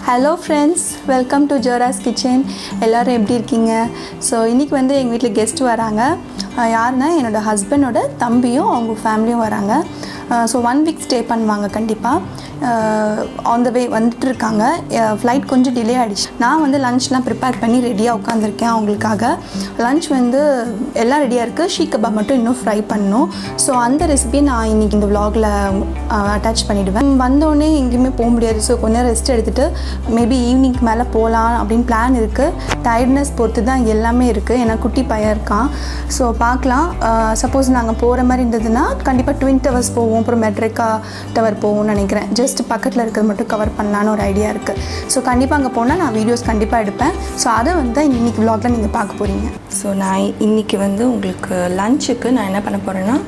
Hello friends welcome to Jora's kitchen எல்லோரும் எப்படி இருக்கீங்க ஸோ இன்றைக்கி வந்து எங்கள் வீட்டில் கெஸ்ட் வராங்க அஹ் யாருன்னா என்னோடய ஹஸ்பண்டோட தம்பியும் அவங்க ஃபேமிலியும் வராங்க ஸோ ஒன் வீக் ஸ்டே பண்ணுவாங்க கண்டிப்பாக ஆன் த வே வந்துட்டு இருக்காங்க ஃப்ளைட் கொஞ்சம் டிலே ஆகிடுச்சு நான் வந்து லஞ்ச்லாம் ப்ரிப்பேர் பண்ணி ரெடியாக உட்காந்துருக்கேன் அவங்களுக்காக லஞ்ச் வந்து எல்லாம் ரெடியாக இருக்குது ஷீ கபாப் மட்டும் இன்னும் ஃப்ரை பண்ணணும் ஸோ அந்த ரெசிபியை நான் இன்றைக்கி இந்த vlogல அட்டாச் பண்ணிவிடுவேன் வந்தோடனே எங்கேயுமே போக முடியாது ஸோ கொஞ்சம் ரெஸ்ட் எடுத்துகிட்டு மேபி ஈவினிங் மேலே போகலாம் அப்படின்னு பிளான் இருக்குது டயர்ட்னஸ் பொறுத்து தான் எல்லாமே இருக்குது ஏன்னா குட்டி பையன் இருக்கான் ஸோ பார்க்கலாம் சப்போஸ் நாங்கள் போகிற மாதிரி இருந்ததுன்னா கண்டிப்பாக ட்வின் டவர்ஸ் போவோம் அப்புறம் மெட்ரிக்கா டவர் போவோம்னு நினைக்கிறேன் ஜஸ்ட் பக்கத்தில் இருக்கிறது மட்டும் கவர் பண்ணலான்னு ஒரு ஐடியா இருக்குது ஸோ கண்டிப்பாக அங்கே போனால் நான் வீடியோஸ் கண்டிப்பாக எடுப்பேன் ஸோ அதை வந்து இன்னைக்கு vlogல நீங்கள் பார்க்க போகிறீங்க ஸோ நான் இன்றைக்கி வந்து உங்களுக்கு லஞ்சுக்கு நான் என்ன பண்ண போகிறேன்னா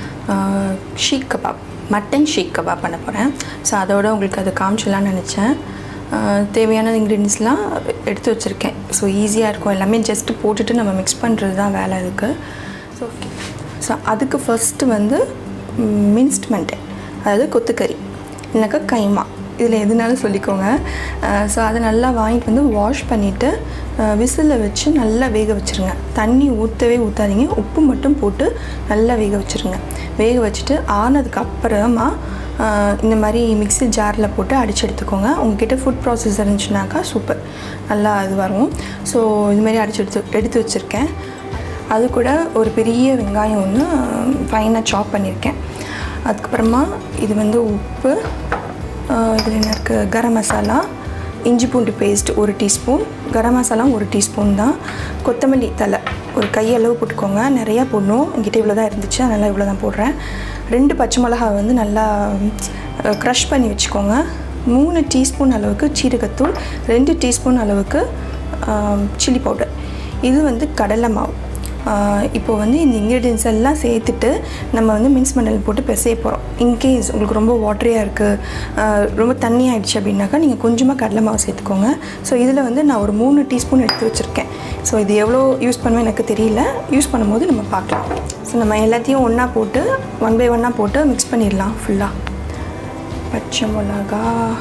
ஷீக் கபாப் மட்டன் ஷீக் கபாப் பண்ண போகிறேன் ஸோ அதோட உங்களுக்கு அதை காமிச்சலான்னு நினச்சேன் ஆஹ் தேவையான இன்க்ரீடியன்ஸ்லாம் எடுத்து வச்சுருக்கேன் ஸோ ஈஸியாக இருக்கும் எல்லாமே ஜஸ்ட்டு போட்டுட்டு நம்ம மிக்ஸ் பண்ணுறது தான் வேலை இருக்குது ஸோ ஓகே ஸோ அதுக்கு ஃபஸ்ட்டு வந்து மின்ஸ்ட் மட்டன் அதாவது கொத்துக்கறி இல்லைனாக்கா கைமா இதில் எதுனாலும் சொல்லிக்கோங்க ஸோ அதை நல்லா வாங்கிட்டு வந்து வாஷ் பண்ணிவிட்டு விசிலில் வச்சு நல்லா வேக வச்சுருங்க தண்ணி ஊற்றவே ஊற்றாதீங்க உப்பு மட்டும் போட்டு நல்லா வேக வச்சுருங்க வேக வச்சுட்டு ஆனதுக்கு அப்புறமா ஆஹ் இந்த மாதிரி மிக்ஸி ஜாரில் போட்டு அடித்து எடுத்துக்கோங்க உங்ககிட்ட ஃபுட் ப்ராசஸ் இருந்துச்சுனாக்கா சூப்பர் நல்லா இது வரும் ஸோ இது மாதிரி அடித்து எடுத்து எடுத்து வச்சுருக்கேன் அது கூட ஒரு பெரிய வெங்காயம் ஒன்று ஃபைனாக சாப் பண்ணியிருக்கேன் அதுக்கப்புறமா இது வந்து உப்பு இதில் என்ன இருக்குது கரம் மசாலா இஞ்சி பூண்டு பேஸ்ட் ஒரு டீஸ்பூன் கரம் மசாலா ஒரு டீஸ்பூன் தான் கொத்தமல்லி தலை ஒரு கையளவு போட்டுக்கோங்க நிறையா போடணும் என்கிட்ட இவ்வளோ தான் இருந்துச்சு அதனால் இவ்வளோ தான் போடுறேன் ரெண்டு பச்சை மிளகா வந்து நல்லா க்ரஷ் பண்ணி வச்சுக்கோங்க மூணு டீஸ்பூன் அளவுக்கு சீரகத்தூள் ரெண்டு டீஸ்பூன் அளவுக்கு சில்லி பவுடர் இது வந்து கடலை மாவு இப்போ வந்து இந்த இன்க்ரீடியன்ஸ் எல்லாம் சேர்த்துட்டு நம்ம வந்து மின்ஸ் மண்டல் போட்டு பிசைய போகிறோம் இன்கேஸ் உங்களுக்கு ரொம்ப வாட்டரியாக இருக்குது ரொம்ப தண்ணி ஆயிடுச்சு அப்படின்னாக்கா நீங்கள் கொஞ்சமாக கடலை மாவு சேர்த்துக்கோங்க ஸோ இதில் வந்து நான் ஒரு மூணு டீஸ்பூன் எடுத்து வச்சுருக்கேன் ஸோ இது எவ்வளோ யூஸ் பண்ணுவேன் எனக்கு தெரியல யூஸ் பண்ணும்போது நம்ம பார்க்கலாம் ஸோ நம்ம எல்லாத்தையும் ஒன்றா போட்டு ஒன் பை ஒன்னாக போட்டு மிக்ஸ் பண்ணிடலாம் ஃபுல்லாக பச்சை மிளகா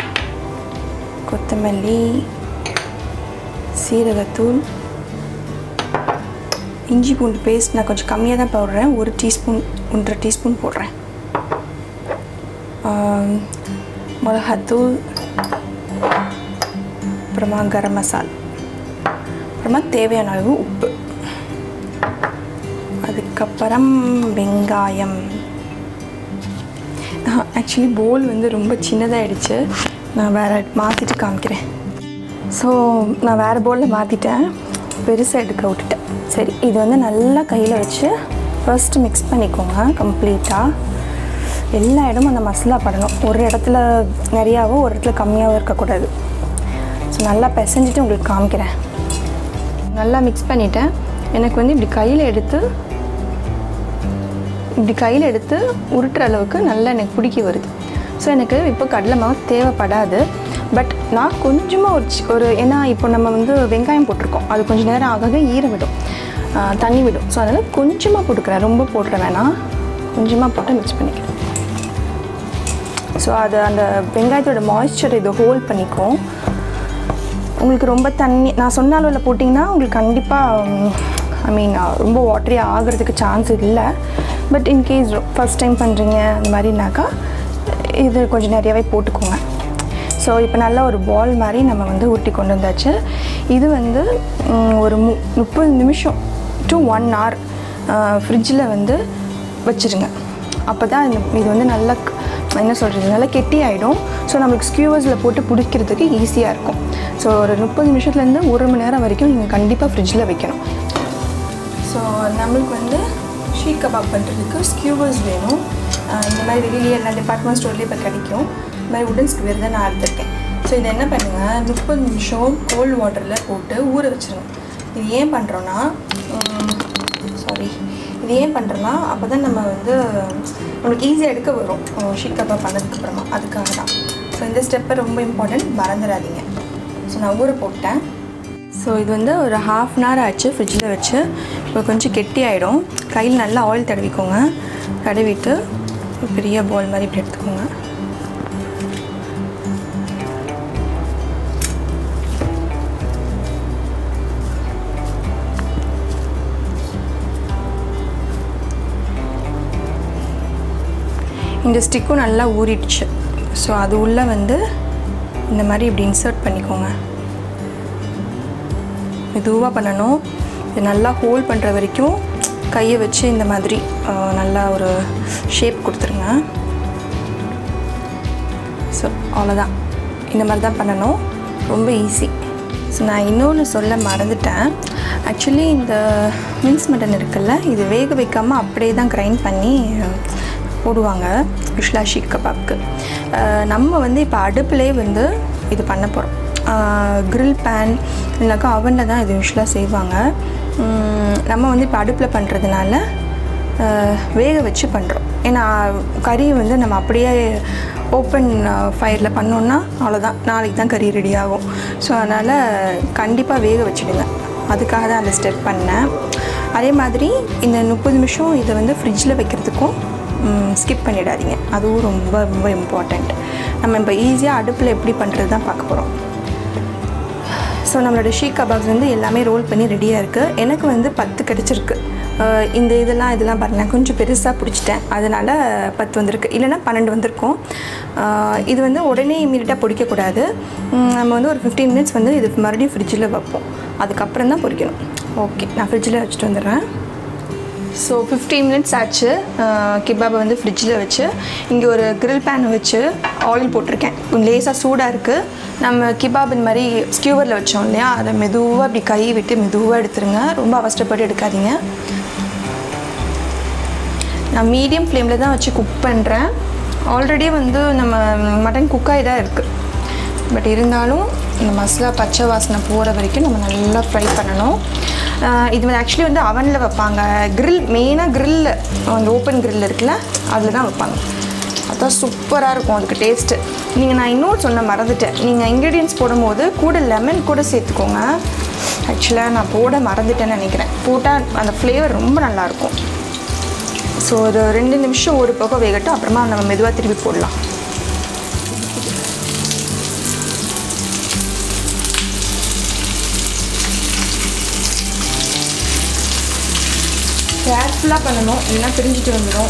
கொத்தமல்லி சீரகத்தூள் இஞ்சி பூண்டு பேஸ்ட் நான் கொஞ்சம் கம்மியாக தான் போடுறேன் ஒரு டீஸ்பூன் ஒன்றரை டீஸ்பூன் போடுறேன் ஆம், மிளகாத்தூள் அப்புறமா கரம் மசால் அப்புறமா தேவையான அளவு உப்பு அதுக்கப்புறம் வெங்காயம் ஆக்சுவலி போல் வந்து ரொம்ப சின்னதாகிடுச்சு நான் வேறு மாற்றிட்டு காமிக்கிறேன் ஸோ நான் வேறு பவுலில் மாற்றிட்டேன் பெருசாக எடுக்க விட்டுட்டேன் சரி இது வந்து நல்லா கையில் வச்சு ஃபர்ஸ்ட்டு மிக்ஸ் பண்ணிக்கோங்க கம்ப்ளீட்டாக எல்லா இடமும் அந்த மசாலா படணும் ஒரு இடத்துல நிறையாவோ ஒரு இடத்துல கம்மியாகவும் இருக்கக்கூடாது ஸோ நல்லா பிசைஞ்சிட்டு உங்களுக்கு காமிக்கிறேன் நல்லா மிக்ஸ் பண்ணிட்டேன் எனக்கு வந்து இப்படி கையில் எடுத்து இப்படி கையில் எடுத்து உருட்டுற அளவுக்கு நல்லா எனக்கு பிடிக்க வருது ஸோ எனக்கு இப்போ கடலை மாவு தேவைப்படாது பட் நான் கொஞ்சமாக ஒரு சி- ஒரு ஏன்னா இப்போ நம்ம வந்து வெங்காயம் போட்டிருக்கோம் அது கொஞ்சம் நேரம் ஆக ஆக ஈரம் விடும் ஆஹ் தண்ணி விடும் ஸோ அதனால் கொஞ்சமாக போட்டுக்கிறேன் ரொம்ப போட்டுற வேணாம் கொஞ்சமாக போட்டு மிக்ஸ் பண்ணிக்கிறேன் ஸோ அது அந்த வெங்காயத்தோட மாய்ஸ்சர் இது ஹோல்ட் பண்ணிக்கும் உங்களுக்கு ரொம்ப தண்ணி நான் சொன்ன அளவில் போட்டிங்கன்னா உங்களுக்கு கண்டிப்பாக ஐ மீன் ரொம்ப வாட்டரி ஆகிறதுக்கு சான்ஸ் இல்லை பட் இன்கேஸ் ஃபஸ்ட் டைம் பண்ணுறீங்க அந்த மாதிரினாக்கா இது கொஞ்சம் நிறையவே போட்டுக்கோங்க ஸோ இப்போ நல்ல ஒரு பால் மாதிரி நம்ம வந்து உருட்டி கொண்டு வந்தாச்சு இது வந்து ம், ஒரு மு முப்பது நிமிஷம் டு ஒன் ஹவர் ஃப்ரிட்ஜில் வந்து வச்சுருங்க அப்போ தான் இது வந்து நல்லா க- என்ன சொல்கிறது நல்லா கெட்டி ஆகிடும் ஸோ நம்மளுக்கு ஸ்கியூவர்ஸில் போட்டு பிடிக்கிறதுக்கு ஈஸியாக இருக்கும் ஸோ ஒரு முப்பது நிமிஷத்துலேருந்து ஒரு மணி நேரம் வரைக்கும் நீங்கள் கண்டிப்பாக ஃப்ரிட்ஜில் வைக்கணும் ஸோ நம்மளுக்கு வந்து ஷீக் கபாப் பண்ணுறதுக்கு ஸ்கியூவர்ஸ் வேணும் ஆஹ் இந்த மாதிரி வெளியிலேயே எல்லா டிபார்ட்மெண்ட் ஸ்டோர்லேயே இப்போ கிடைக்கும் இந்த மாதிரி உடன் ஸ்கியூவர் தான் நான் எடுத்திருக்கேன் ஸோ இது என்ன பண்ணுங்கள் முப்பது நிமிஷம் கோல்டு வாட்டரில் போட்டு ஊற வச்சிருங்க இது ஏன் பண்ணுறோன்னா சாரி இது ஏன் பண்ணுறோன்னா அப்போ தான் நம்ம வந்து நம்மளுக்கு ஈஸியாக எடுக்க வரும் ஷீக் கபாப் பண்ணதுக்கப்புறமா அதுக்காக தான் ஸோ இந்த ஸ்டெப்பை ரொம்ப இம்பார்ட்டன்ட் மறந்துடாதீங்க ஸோ நான் ஊற போட்டேன் ஸோ இது வந்து ஒரு ஹாஃப் அன் ஹவர் ஆச்சு ஃப்ரிட்ஜில் வச்சு இப்போ கொஞ்சம் கெட்டி ஆகிடும் கையில் நல்லா ஆயில் தடவிக்கோங்க தடவிட்டு ஒரு பெரிய பால் மாதிரி இப்படி எடுத்துக்கோங்க இந்த ஸ்டிக்கும் நல்லா ஊறிடுச்சு ஸோ அது உள்ளே வந்து இந்த மாதிரி இப்படி இன்சர்ட் பண்ணிக்கோங்க மெதுவாக பண்ணணும் இது நல்லா ஹோல்ட் பண்ணுற வரைக்கும் கையை வச்சு இந்த மாதிரி ஆஹ், நல்லா ஒரு ஷேப் கொடுத்துருங்க ஸோ அவ்வளோதான் இந்த மாதிரி தான் பண்ணணும் ரொம்ப ஈஸி ஸோ நான் இன்னொன்று சொல்ல மறந்துட்டேன் ஆக்சுவலி இந்த மின்ஸ் மட்டன் இருக்குல்ல இது வேக வைக்காமல் அப்படியே தான் கிரைண்ட் பண்ணி அஹ், போடுவாங்க ருஷ்லா ஷீக் கபாப்க்கு அஹ், நம்ம வந்து இப்போ அடுப்புலேயே வந்து இது பண்ண போகிறோம் grill பேன் இல்லைனாக்கா அவனில் தான் இது யூஸ்வலாக செய்வாங்க உம், நம்ம வந்து இப்போ அடுப்பில் பண்ணுறதுனால அஹ், வேக வச்சு பண்ணுறோம் ஏன்னா கறி வந்து நம்ம அப்படியே ஓப்பன் ஃபயரில் பண்ணோன்னா அவ்வளோதான் நாளைக்கு தான் கறி ரெடி ஆகும் ஸோ அதனால் கண்டிப்பாக வேக வச்சுடுங்க அதுக்காக தான் அந்த ஸ்டெப் பண்ணேன் அதே மாதிரி இந்த முப்பது நிமிஷம் இதை வந்து ஃப்ரிட்ஜில் வைக்கிறதுக்கும் ஸ்கிப் பண்ணிடாதீங்க அதுவும் ரொம்ப ரொம்ப இம்பார்ட்டண்ட் நம்ம இப்போ ஈஸியாக அடுப்பில் எப்படி பண்ணுறது தான் பார்க்க போகிறோம் ஸோ நம்மளோட ஷீக் கபாப்ஸ் வந்து எல்லாமே ரோல் பண்ணி ரெடியாக இருக்குது எனக்கு வந்து பத்து கிடச்சிருக்கு அஹ் இந்த இதெல்லாம் இதெல்லாம் பாருங்களேன் கொஞ்சம் பெருசாக பிடிச்சிட்டேன் அதனால் பத்து வந்திருக்கு இல்லைன்னா பன்னெண்டு வந்திருக்கும் அஹ் இது வந்து உடனே இமீடியட்டாக பொடிக்கக்கூடாது உம் நம்ம வந்து ஒரு ஃபிஃப்டீன் மினிட்ஸ் வந்து இது மறுபடியும் ஃப்ரிட்ஜில் வைப்போம் அதுக்கப்புறம் தான் பொரிக்கணும் ஓகே நான் ஃப்ரிட்ஜில் வச்சுட்டு வந்துடுறேன் ஸோ 15 மினிட்ஸ் ஆச்சு கிபாபை வந்து ஃப்ரிட்ஜில் வச்சு இங்கே ஒரு grill பேன் வச்சு ஆயில் போட்டிருக்கேன் கொஞ்சம் லேசாக சூடாக இருக்குது நம்ம கிபாப் இந்த மாதிரி ஸ்கியூவரில் வச்சோம் இல்லையா அதை மெதுவாக அப்படி கை விட்டு மெதுவாக எடுத்துருங்க ரொம்ப அவசரப்பட்டு எடுக்காதீங்க நான் மீடியம் ஃப்ளேமில் தான் வச்சு குக் பண்ணுறேன் ஆல்ரெடி வந்து நம்ம மட்டன் குக்காகி தான் இருக்குது பட் இருந்தாலும் இந்த மசாலா பச்சை வாசனை போகிற வரைக்கும் நம்ம நல்லா ஃப்ரை பண்ணணும் ஆஹ் இது வந்து ஆக்சுவலி வந்து அவனில் வைப்பாங்க grill மெயினாக grill அந்த ஓப்பன் grill இருக்குல்ல அதில் தான் வைப்பாங்க அதான் சூப்பராக இருக்கும் அதுக்கு டேஸ்ட்டு நீங்கள் நான் இன்னொரு சொன்ன மறந்துட்டேன் நீங்கள் இன்க்ரீடியன்ஸ் போடும்போது கூட லெமன் கூட சேர்த்துக்கோங்க ஆக்சுவலாக நான் போட மறந்துட்டேன்னு நினைக்கிறேன் போட்டால் அந்த ஃப்ளேவர் ரொம்ப நல்லாயிருக்கும் ஸோ ஒரு ரெண்டு நிமிஷம் ஒரு பக்கம் வேகட்டும் அப்புறமா நம்ம மெதுவாக திருப்பி போடலாம் கேர்ஃபுல்லாக பண்ணணும் இல்லைன்னா பிரிஞ்சுட்டு வந்துடும்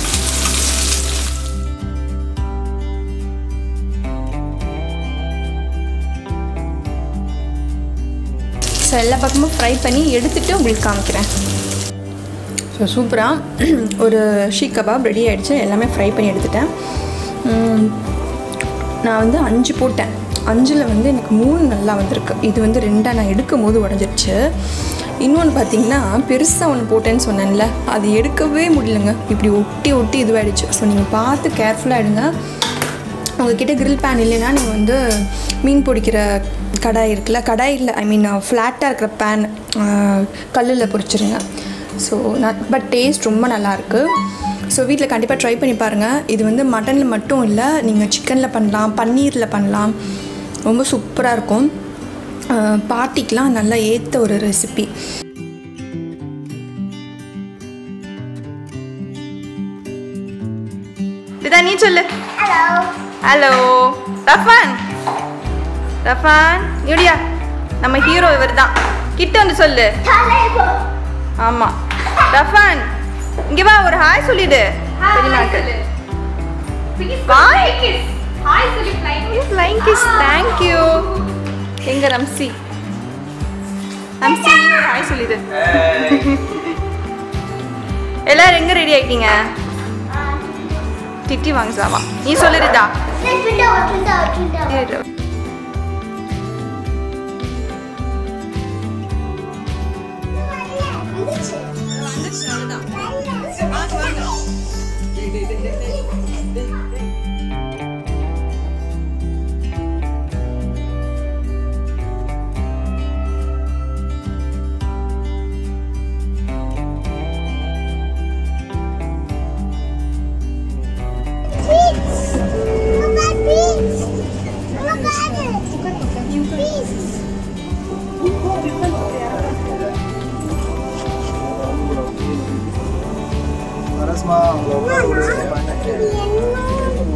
ஸோ எல்லா பக்கமும் ஃப்ரை பண்ணி எடுத்துகிட்டு உங்களுக்கு காமிக்கிறேன் ஸோ சூப்பராக ஒரு ஷீக் கபாப் ரெடி ஆகிடுச்சு எல்லாமே ஃப்ரை பண்ணி எடுத்துட்டேன் உம், நான் வந்து அஞ்சு போட்டேன் அஞ்சில் வந்து எனக்கு மூணு நல்லா வந்திருக்கு இது வந்து ரெண்டாக நான் எடுக்கும் போது உடஞ்சிருச்சு இன்னொன்று பார்த்தீங்கன்னா பெருசாக ஒன்று போட்டேன்னு சொன்னேன்ல அது எடுக்கவே முடியலங்க இப்படி ஒட்டி ஒட்டி இதுவாகிடுச்சு ஸோ நீங்கள் பார்த்து கேர்ஃபுல்லாக எடுங்க உங்ககிட்ட grill பேன் இல்லைன்னா நீங்கள் வந்து மீன் பொடிக்கிற கடாய் இருக்குல்ல கடாய் இல்லை ஐ மீன் ஃப்ளாட்டாக இருக்கிற பேன் கல்லில் பொரிச்சிருங்க ஸோ நான் பட் டேஸ்ட் ரொம்ப நல்லாயிருக்கு ஸோ வீட்டில் கண்டிப்பாக ட்ரை பண்ணி பாருங்கள் இது வந்து மட்டனில் மட்டும் இல்லை நீங்கள் சிக்கனில் பண்ணலாம் பன்னீரில் பண்ணலாம் ரொம்ப சூப்பராக இருக்கும் பார்ட்டிக்கெலாம் நல்லா ஏற்ற ஒரு ரெசிபி இதா நீ சொல்லு Hello. ஹலோ ரஃபான் ரஃபான் யூடியா நம்ம ஹீரோ இவர் தான் கிட்ட வந்து சொல்லு Talebo. ஆமா ரஃபான் இங்க வா ஒரு ஹாய் சொல்லிடு பெரியமாக்கு bye Hi, Suli Flying. Flying kiss thank you எங்க ரம்சி ரம்சி நீ ஒரு ஹாய் சொல்லிடு எல்லாரும் எங்க ரெடி ஆயிட்டீங்க திட்டி வாங்க சாவா நீ சொல்லிடுதா Let's window, window, window. Ahora es más, lo voy a